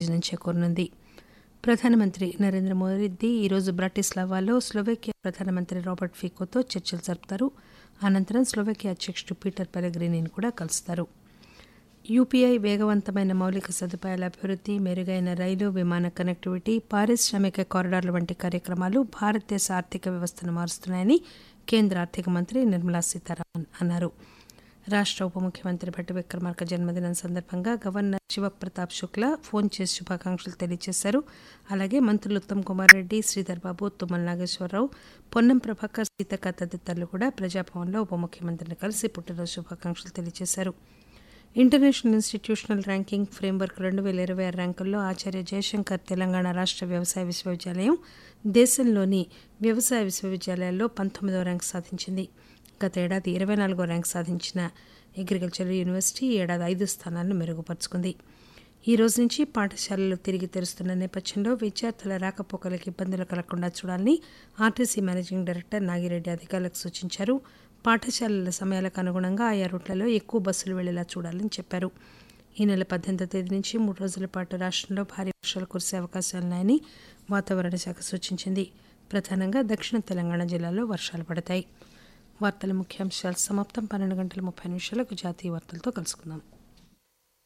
ప్రయోజనం చేకూరనుంది ప్రధానమంత్రి నరేంద్ర మోదీ ఈరోజు బ్రాటిస్లావాలో స్లోవేకియా ప్రధానమంత్రి రాబర్ట్ ఫీకోతో చర్చలు జరుపుతారు అనంతరం స్లోవేకియా అధ్యక్షుడు పీటర్ పెలగ్రినీని కూడా కలుస్తారు యూపీఐ వేగవంతమైన మౌలిక సదుపాయాల అభివృద్ధి మెరుగైన రైలు విమాన కనెక్టివిటీ పారిశ్రామిక కారిడార్ల వంటి కార్యక్రమాలు భారతదేశ ఆర్థిక వ్యవస్థను మారుస్తున్నాయని కేంద్ర ఆర్థిక మంత్రి నిర్మలా సీతారామన్ అన్నారు రాష్ట్ర ఉప ముఖ్యమంత్రి భట్టి విక్రమార్క జన్మదినం సందర్భంగా గవర్నర్ శివప్రతాప్ శుక్లా ఫోన్ చేసి శుభాకాంక్షలు తెలియజేశారు అలాగే మంత్రులు ఉత్తమ్ కుమార్ రెడ్డి శ్రీధర్ బాబు తుమ్మల నాగేశ్వరరావు పొన్నం ప్రభాకర్ సీతక్క తదితరులు కూడా ప్రజాభవన్లో ఉప ముఖ్యమంత్రిని కలిసి పుట్టినరోజు శుభాకాంక్షలు తెలియజేశారు ఇంటర్నేషనల్ ఇన్స్టిట్యూషనల్ ర్యాంకింగ్ ఫ్రేమ్వర్క్ రెండు వేల ఇరవై ఆరు ర్యాంకుల్లో ఆచార్య జయశంకర్ తెలంగాణ రాష్ట్ర వ్యవసాయ విశ్వవిద్యాలయం దేశంలోని వ్యవసాయ విశ్వవిద్యాలయాల్లో పంతొమ్మిదవ ర్యాంకు సాధించింది గత ఏడాది ఇరవై నాలుగో ర్యాంకు సాధించిన అగ్రికల్చర్ యూనివర్సిటీ ఈ ఏడాది ఐదు స్థానాలను మెరుగుపరుచుకుంది ఈ రోజు నుంచి పాఠశాలలు తిరిగి తెరుస్తున్న నేపథ్యంలో విద్యార్థుల రాకపోకలకు ఇబ్బందులు కలగకుండా చూడాలని ఆర్టీసీ మేనేజింగ్ డైరెక్టర్ నాగిరెడ్డి అధికారులకు సూచించారు పాఠశాలల సమయాలకు అనుగుణంగా ఆయా రూట్లలో ఎక్కువ బస్సులు వెళ్లేలా చూడాలని చెప్పారు ఈ నెల పద్దెనిమిదో తేదీ నుంచి మూడు రోజుల పాటు రాష్ట్రంలో భారీ వర్షాలు కురిసే అవకాశాలున్నాయని వాతావరణ శాఖ సూచించింది ప్రధానంగా దక్షిణ తెలంగాణ జిల్లాలో వర్షాలు పడతాయి వార్తల ముఖ్యాంశాలు సమాప్తం పన్నెండు గంటల ముప్పై నిమిషాలకు జాతీయ వార్తలతో కలుసుకుందాం